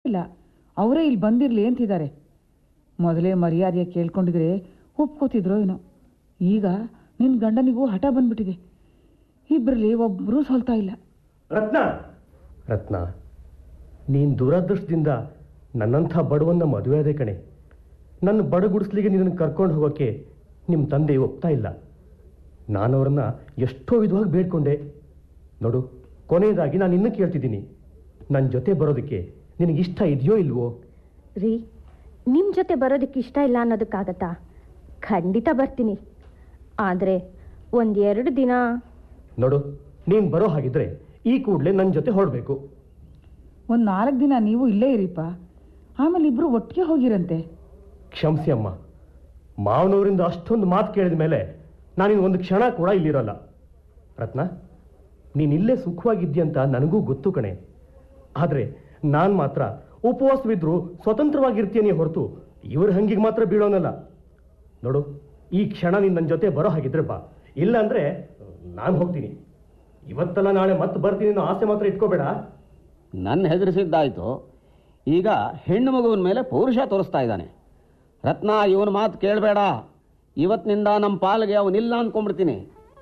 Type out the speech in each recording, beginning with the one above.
ಇಲ್ಲ ಅವರೇ ಇಲ್ಲಿ ಬಂದಿರಲಿ ಅಂತಿದ್ದಾರೆ ಮೊದಲೇ ಮರ್ಯಾದೆ ಕೇಳ್ಕೊಂಡಿದ್ರೆ ಒಪ್ಕೋತಿದ್ರೋ ಏನೋ ಈಗ ನಿನ್ನ ಗಂಡನಿಗೂ ಹಠ ಬಂದ್ಬಿಟ್ಟಿದೆ ಇಬ್ಬರಲ್ಲಿ ಒಬ್ಬರೂ ಸೋಲ್ತಾ ಇಲ್ಲ ರತ್ನ ರತ್ನ ನೀನು ದುರದೃಷ್ಟದಿಂದ ನನ್ನಂಥ ಬಡವನ್ನ ಮದುವೆ ಆದೆ ಕಣೆ ನನ್ನ ಬಡಗುಡಿಸ್ಲಿಗೆ ನಿನ್ನನ್ನು ಕರ್ಕೊಂಡು ಹೋಗೋಕ್ಕೆ ನಿಮ್ಮ ತಂದೆ ಒಪ್ತಾ ಇಲ್ಲ ನಾನು ಅವರನ್ನ ಎಷ್ಟೋ ವಿಧವಾಗಿ ಬೇಡ್ಕೊಂಡೆ ನೋಡು ಕೊನೆಯದಾಗಿ ನಾನು ಇನ್ನೂ ಕೇಳ್ತಿದ್ದೀನಿ ನನ್ನ ಜೊತೆ ಬರೋದಕ್ಕೆ ನಿನಗೆ ಇಷ್ಟ ಇದೆಯೋ ಇಲ್ವೋ ರೀ ನಿಮ್ಮ ಜೊತೆ ಬರೋದಕ್ಕೆ ಇಷ್ಟ ಇಲ್ಲ ಅನ್ನೋದಕ್ಕಾಗತ್ತಾ ಖಂಡಿತ ಬರ್ತೀನಿ ಆದರೆ ಒಂದೆರಡು ದಿನ ನೋಡು ನೀನು ಬರೋ ಹಾಗಿದ್ರೆ ಈ ಕೂಡಲೇ ನನ್ನ ಜೊತೆ ಹೊರಡಬೇಕು ಒಂದು ನಾಲ್ಕು ದಿನ ನೀವು ಇಲ್ಲೇ ಇರಿಪ್ಪ ಆಮೇಲೆ ಇಬ್ಬರು ಒಟ್ಟಿಗೆ ಹೋಗಿರಂತೆ ಕ್ಷಮಿಸಿ ಅಮ್ಮ ಮಾವನವರಿಂದ ಅಷ್ಟೊಂದು ಮಾತು ಕೇಳಿದ ಮೇಲೆ ನಾನಿನ್ನು ಒಂದು ಕ್ಷಣ ಕೂಡ ಇಲ್ಲಿರೋಲ್ಲ ರತ್ನ ನೀನು ಇಲ್ಲೇ ಸುಖವಾಗಿದ್ದೀಯಂತ ನನಗೂ ಗೊತ್ತು ಕಣೆ ಆದರೆ ನಾನು ಮಾತ್ರ ಉಪವಾಸವಿದ್ರು ಸ್ವತಂತ್ರವಾಗಿರ್ತೀನಿ ಹೊರತು ಇವ್ರ ಹಂಗಿಗೆ ಮಾತ್ರ ಬೀಳೋನಲ್ಲ ನೋಡು ಈ ಕ್ಷಣ ನೀನು ನನ್ನ ಜೊತೆ ಬರೋ ಹಾಗಿದ್ರೆ ಬಾ ಇಲ್ಲ ಅಂದ್ರೆ ನಾನು ಹೋಗ್ತೀನಿ ಇವತ್ತಲ್ಲ ನಾಳೆ ಮತ್ತೆ ಬರ್ತೀನಿ ಅನ್ನೋ ಆಸೆ ಮಾತ್ರ ಇಟ್ಕೋಬೇಡ ನನ್ನ ಹೆದರಿಸಿದ್ದಾಯ್ತು ಈಗ ಹೆಣ್ಣು ಮಗುವಿನ ಮೇಲೆ ಪೌರುಷ ತೋರಿಸ್ತಾ ಇದ್ದಾನೆ ರತ್ನ ಇವನ ಮಾತು ಕೇಳಬೇಡ ಇವತ್ತಿನಿಂದ ನಮ್ಮ ಪಾಲಿಗೆ ಅವನಿಲ್ಲ ಅಂದ್ಕೊಂಡ್ಬಿಡ್ತೀನಿ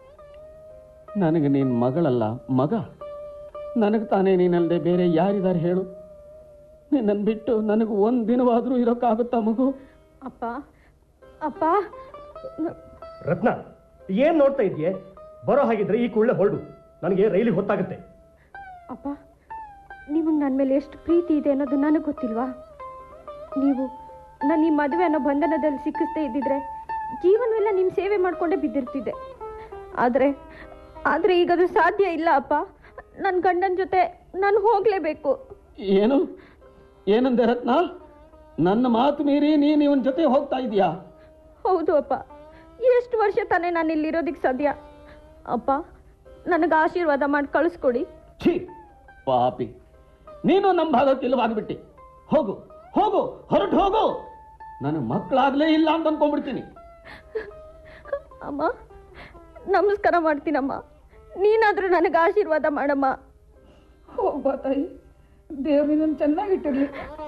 ನನಗೆ ನೀನು ಮಗಳಲ್ಲ ಮಗ ನನಗೆ ತಾನೇ ನೀನಲ್ಲದೆ ಬೇರೆ ಯಾರಿದ್ದಾರೆ ಹೇಳು ನಿನ್ನನ್ನು ಬಿಟ್ಟು ನನಗೆ ಒಂದು ದಿನವಾದರೂ ಇರೋಕ್ಕಾಗುತ್ತಾ ಮಗು ಅಪ್ಪ ಅಪ್ಪ ರತ್ನ ಏನ್ ನೋಡ್ತಾ ಇದೆಯೇ ಬರೋ ಹಾಗಿದ್ರೆ ಈ ಕೂಡಲೇ ಹೊರಡು ನನಗೆ ರೈಲಿಗೆ ಹೊತ್ತಾಗುತ್ತೆ ಅಪ್ಪ ನಿಮಗೆ ನನ್ನ ಮೇಲೆ ಎಷ್ಟು ಪ್ರೀತಿ ಇದೆ ಅನ್ನೋದು ನನಗೆ ಗೊತ್ತಿಲ್ವಾ ನೀವು ನಾನು ಈ ಮದುವೆ ಅನ್ನೋ ಬಂಧನದಲ್ಲಿ ಸಿಕ್ಕಿಸ್ದೇ ಇದ್ದಿದ್ರೆ ಜೀವನವೆಲ್ಲ ನಿಮ್ಮ ಸೇವೆ ಮಾಡಿಕೊಂಡೇ ಬಿದ್ದಿರ್ತಿದ್ದೆ ಆದರೆ ಆದರೆ ಈಗ ಅದು ಸಾಧ್ಯ ಇಲ್ಲ ಅಪ್ಪ ನನ್ನ ಗಂಡನ ಜೊತೆ ನಾನು ಹೋಗಲೇಬೇಕು ಏನು ಏನಂದೆ ರತ್ನ ನನ್ನ ಮಾತು ಮೀರಿ ನೀನು ಇವನ ಜೊತೆ ಹೋಗ್ತಾ ಇದೀಯಾ ಹೌದು ಅಪ್ಪ ಎಷ್ಟು ವರ್ಷ ತಾನೇ ನಾನು ಇಲ್ಲಿರೋದಕ್ಕೆ ಸಾಧ್ಯ ಅಪ್ಪ ನನಗೆ ಆಶೀರ್ವಾದ ಮಾಡಿ ಕಳಿಸ್ಕೊಡಿ ಛೀ ಪಾಪಿ ನೀನು ನಮ್ಮ ಭಾಗಕ್ಕೆ ಇಲ್ಲವಾಗ್ಬಿಟ್ಟಿ ಹೋಗು ಹೋಗು ಹೊರಟು ಹೋಗು ನನಗೆ ಮಕ್ಕಳಾಗ್ಲೇ ಇಲ್ಲ ಅಂತ ಅನ್ಕೊಂಡ್ಬಿಡ್ತೀನಿ ಅಮ್ಮ ನಮಸ್ಕಾರ ಮಾಡ್ತೀನಮ್ಮ ನೀನಾದರೂ ನನಗೆ ಆಶೀರ್ವಾದ ಮಾಡಮ್ಮ ಹೋಗ್ಬಾ ತಾಯಿ ದೇವ್ರು ನಿನ್ನನ್ನು ಚೆನ್ನಾಗಿಟ್ಟಿರ್ಲಿ